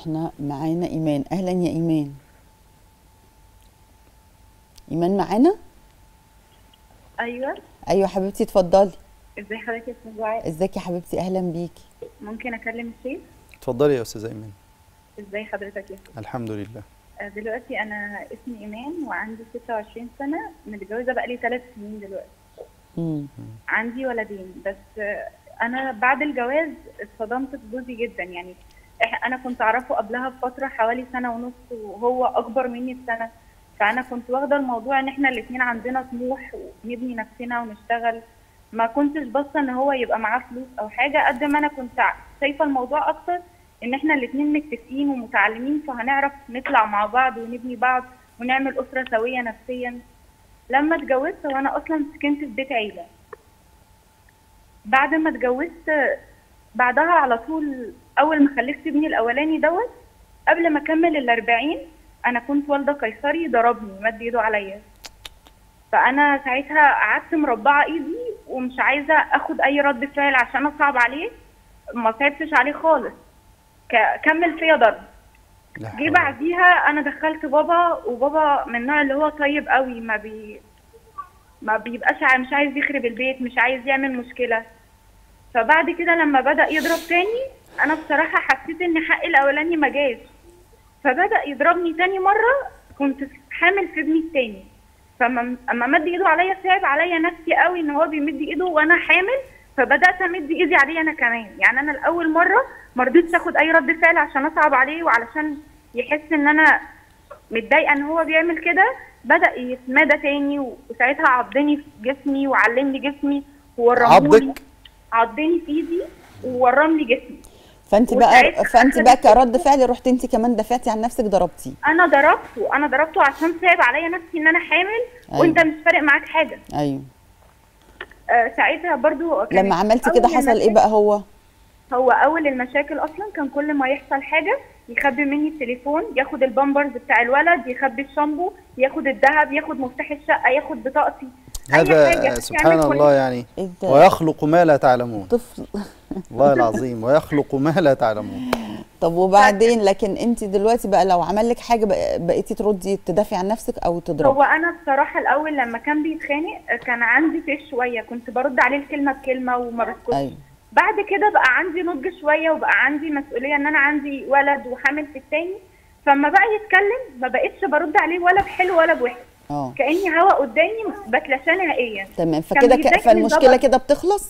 احنا معانا ايمان اهلا يا ايمان ايمان معانا ايوه ايوه حبيبتي اتفضلي ازي حضرتك يا استاذ دعاء ازيك يا حبيبتي اهلا بيكي ممكن اكلم الشيخ اتفضلي يا استاذه ايمان ازي حضرتك يا استاذ الحمد لله آه، دلوقتي انا اسمي ايمان وعندي 26 سنه متجوزه بقالي ثلاث سنين دلوقتي امم عندي ولدين بس آه، انا بعد الجواز اتصدمت بجوزي جدا يعني إح- انا كنت اعرفه قبلها بفتره حوالي سنه ونص وهو اكبر مني بسنه فانا كنت واخده الموضوع ان احنا الاثنين عندنا طموح ونبني نفسنا ونشتغل ما كنتش باصه ان هو يبقى معاه فلوس او حاجه قد ما انا كنت ع- شايفه الموضوع اكتر ان احنا الاثنين متفقين ومتعلمين فهنعرف نطلع مع بعض ونبني بعض ونعمل اسره سويه نفسيا لما اتجوزت وانا اصلا سكنت في بيت عيله بعد ما اتجوزت بعدها على طول اول ما خلفت ابني الاولاني دوت قبل ما اكمل الأربعين انا كنت والده قيصري ضربني مد ايده عليا فانا ساعتها قعدت مربعه ايدي ومش عايزه اخد اي رد فعل عشان اصعب عليه ما صعبتش عليه خالص ك- كمل فيا ضرب لا جه حول بعديها انا دخلت بابا وبابا من النوع اللي هو طيب قوي ما بي ما بيبقاش ع- مش عايز يخرب البيت مش عايز يعمل مشكله فبعد كده لما بدا يضرب تاني انا بصراحه حسيت ان حقي الاولاني ما جاش فبدا يضربني تاني مره كنت حامل في ابني التاني فما اما مد ايده عليا صعب عليا نفسي قوي ان هو بيمد ايده وانا حامل فبدات امد ايدي عليه انا كمان يعني انا الاول مره ما رضيتش اخد اي رد فعل عشان اصعب عليه وعلشان يحس ان انا متضايقه ان هو بيعمل كده بدا يتمادى تاني وساعتها عضني في جسمي وعلمني جسمي وورمهولي عضك عضني في ايدي وورم لي جسمي فانت بقى وساعتها فانت أخدت- بقى كرد فعل رحت انت كمان دافعتي عن نفسك ضربتيه انا ضربته انا ضربته عشان صعب عليا نفسي ان انا حامل أيوة. وانت مش فارق معاك حاجه ايوه آه ساعتها برضو كانت لما عملتي أول كده حصل ايه المشاكل- بقى هو هو اول المشاكل اصلا كان كل ما يحصل حاجه يخبي مني التليفون ياخد البامبرز بتاع الولد يخبي الشامبو ياخد الذهب ياخد مفتاح الشقه ياخد بطاقتي أي هذا حاجة. سبحان يعمل كل- الله يعني ايه ده ويخلق ما لا تعلمون طفل والله العظيم ويخلق ما لا تعلمون طب وبعدين لكن انت دلوقتي بقى لو عمل لك حاجه بق- بقيتي تردي تدافعي عن نفسك او هو تضربي انا بصراحه الاول لما كان بيتخانق كان عندي فيش شويه كنت برد عليه الكلمه بكلمه وما بسكتش ايوه بعد كده بقى عندي نضج شويه وبقى عندي مسؤوليه ان انا عندي ولد وحامل في التاني فما بقى يتكلم ما بقتش برد عليه ولا بحلو ولا بوحش اه كاني هوا قدامي بتلاشاه نهائيا تمام كان فكده ك... بيضايقني فالمشكله طبعاً. كده بتخلص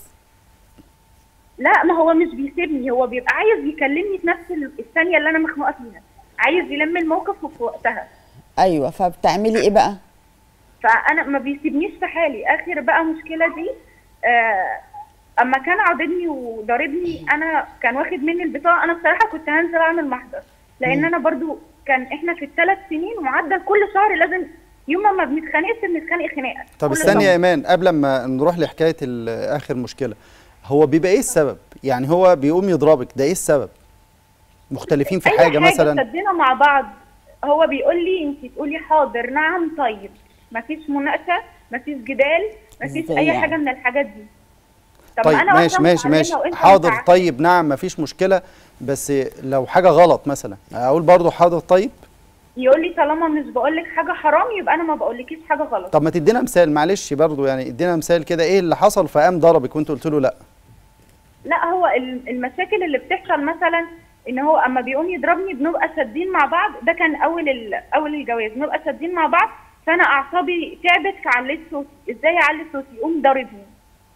لا ما هو مش بيسيبني هو بيبقى عايز يكلمني في نفس ال- الثانيه اللي انا مخنوقه فيها عايز يلم الموقف في وقتها ايوه فبتعملي ايه بقى فانا ما بيسيبنيش في حالي اخر بقى مشكله دي آه اما كان عاضدني وضاربني انا كان واخد مني البطاقه انا بصراحه كنت هنزل اعمل محضر لان انا برضو كان احنا في الثلاث سنين معدل كل شهر لازم يوم ما بنتخانقش بنتخانق خناقه طب كل استني شهر. يا ايمان قبل ما نروح لحكايه ال- اخر مشكله هو بيبقى ايه السبب يعني هو بيقوم يضربك ده ايه السبب مختلفين في اي حاجه مثلا شدينا مع بعض هو بيقول لي انت تقولي حاضر نعم طيب مفيش مناقشه مفيش جدال مفيش إزاي اي يعني؟ حاجه من الحاجات دي طب طيب أنا ماشي واحدة ماشي متعلمة ماشي وأنت حاضر متعلم. طيب نعم مفيش مشكله بس لو حاجه غلط مثلا اقول برضو حاضر طيب يقول لي طالما مش بقول لك حاجه حرام يبقى انا ما بقولكيش حاجه غلط طب ما تدينا مثال معلش برضو يعني ادينا مثال كده ايه اللي حصل فقام ضربك وانت قلت له لا لا هو ال- المشاكل اللي بتحصل مثلا ان هو اما بيقوم يضربني بنبقى شادين مع بعض ده كان اول ال- اول الجواز بنبقى شادين مع بعض فانا اعصابي تعبت فعليت صوتي ازاي اعلي صوتي يقوم ضاربني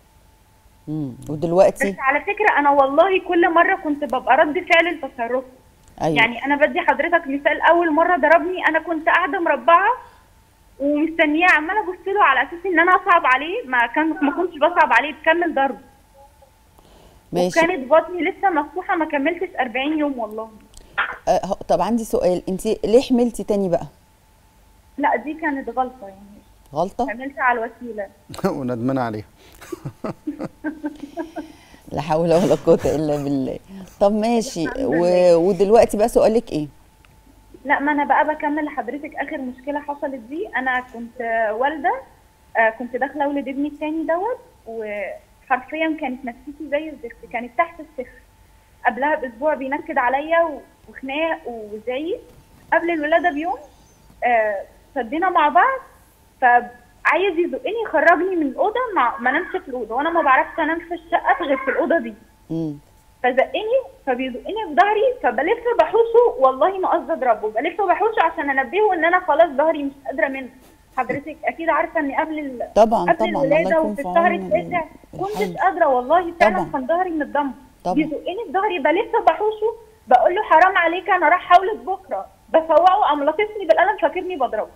امم بس ودلوقتي على فكره انا والله كل مره كنت ببقى رد فعل التصرف ايوه يعني انا بدي حضرتك مثال اول مره ضربني انا كنت قاعده مربعه ومستنياه عماله ابص له على اساس ان انا اصعب عليه ما كان ما كنتش بصعب عليه بكمل ضرب ماشي وكانت بطني لسه مفتوحه ما كملتش 40 يوم والله أه هو- طب عندي سؤال انت ليه حملتي تاني بقى لا دي كانت غلطه يعني غلطه عملت على الوسيله وندمان عليها لا حول ولا قوه الا بالله طب ماشي و... ودلوقتي بقى سؤالك ايه لا ما انا بقى بكمل لحضرتك اخر مشكله حصلت دي انا كنت آه، والده آه، كنت داخله اولد ابني التاني دوت وحرفيا كانت نفسيتي زي الزفت كانت تحت الصفر قبلها باسبوع بينكد عليا و... وخناق وزعيق قبل الولاده بيوم آه شدينا مع بعض فعايز يزقني يخرجني من الاوضه ما, ما انامش في الاوضه وانا ما بعرفش انام في الشقه غير في الاوضه دي مم. فزقني فبيزقني في ظهري فبلف بحوشه والله ما قصدي اضربه بلف بحوشه عشان انبهه ان انا خلاص ظهري مش قادره منه حضرتك اكيد عارفه ان قبل ال... طبعا قبل طبعا الله الولاده يكون وفي في الشهر عون التاسع كنتش الحاج. قادره والله فعلا طبعا. كان ظهري متدمر طبعا. بيزقني في ظهري بلف بحوشه بقول له حرام عليك انا راح حاولت بكره بفوقه قام لطفني بالقلم فاكرني بضربه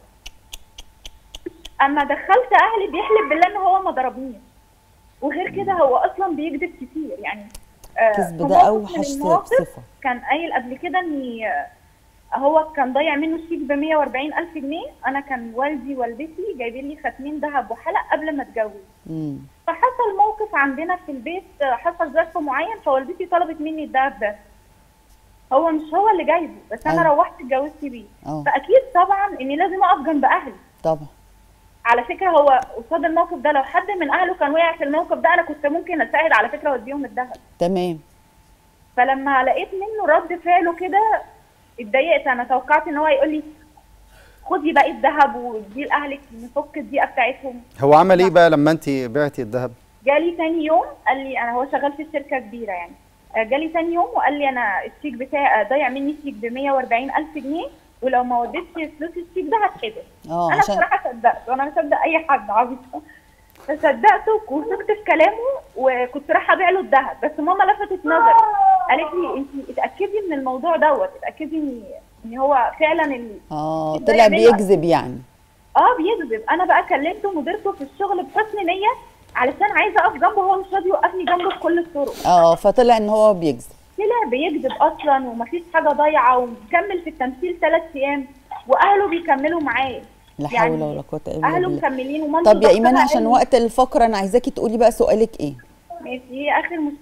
اما دخلت اهلي بيحلف بالله ان هو ما ضربنيش وغير كده هو اصلا بيكذب كتير يعني آه، كذب في ده موقف أوحش من المواقف صفة. كان قايل قبل كده اني آه، هو كان ضيع منه شيك ب 140 الف جنيه انا كان والدي والدتي جايبين لي ختمين ذهب وحلق قبل ما اتجوز مم. فحصل موقف عندنا في البيت آه، حصل ظرف معين فوالدتي طلبت مني الدهب ده هو مش هو اللي جايبه بس انا أيوة. روحت اتجوزت بيه اه فاكيد طبعا اني لازم اقف جنب اهلي طبعا على فكره هو قصاد الموقف ده لو حد من اهله كان وقع في الموقف ده انا كنت ممكن اساعد على فكره واديهم الذهب تمام فلما لقيت منه رد فعله كده اتضايقت انا توقعت ان هو يقول لي خدي باقي الذهب ودي لاهلك نفك الضيقه بتاعتهم هو عمل ايه بقى لما انت بعتي الذهب جالي تاني يوم قال لي انا هو شغال في شركه كبيره يعني آه، جالي تاني يوم وقال لي انا الشيك بتاعي آه، ضايع مني شيك ب 140 الف جنيه ولو ما وديتش فلوس الشيك ده هتحبس اه انا عشان بصراحه صدقت وانا مصدق اي حد عبيط فصدقته وثقت في كلامه وكنت رايحه ابيع له الذهب بس ماما لفتت نظري قالت لي انت اتاكدي من الموضوع دوت اتاكدي ان ان هو فعلا ال... اه ده طلع يعمله- بيكذب يعني اه بيكذب انا بقى كلمته مديرته في الشغل بحسن نيه علشان عايزه اقف جنبه هو مش راضي يوقفني جنبه بكل الطرق اه فطلع ان هو بيكذب طلع بيكذب اصلا ومفيش حاجه ضايعه ومكمل في التمثيل ثلاث ايام واهله بيكملوا معاه لا يعني حول ولا قوه الا اهله بالله مكملين ومامته طب يا ايمان دكتورة عشان علم. وقت الفقره انا عايزاكي تقولي بقى سؤالك ايه ماشي هي اخر مش...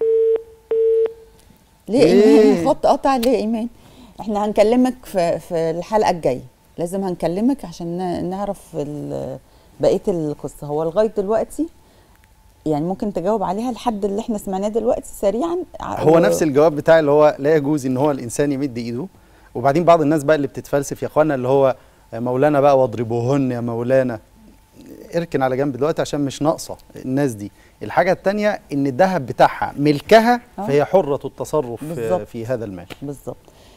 ليه يا ليه؟ ايمان الخط قطع ليه يا ايمان احنا هنكلمك في في الحلقه الجايه لازم هنكلمك عشان ن- نعرف ال- بقيه القصه هو لغايه دلوقتي يعني ممكن تجاوب عليها لحد اللي احنا سمعناه دلوقتي سريعا ع- هو و- نفس الجواب بتاعي اللي هو لا يجوز ان هو الانسان يمد ايده وبعدين بعض الناس بقى اللي بتتفلسف يا اخوانا اللي هو يا مولانا بقى واضربوهن يا مولانا اركن على جنب دلوقتي عشان مش ناقصه الناس دي الحاجه الثانيه ان الذهب بتاعها ملكها آه. فهي حره التصرف بالظبط. في هذا المال بالظبط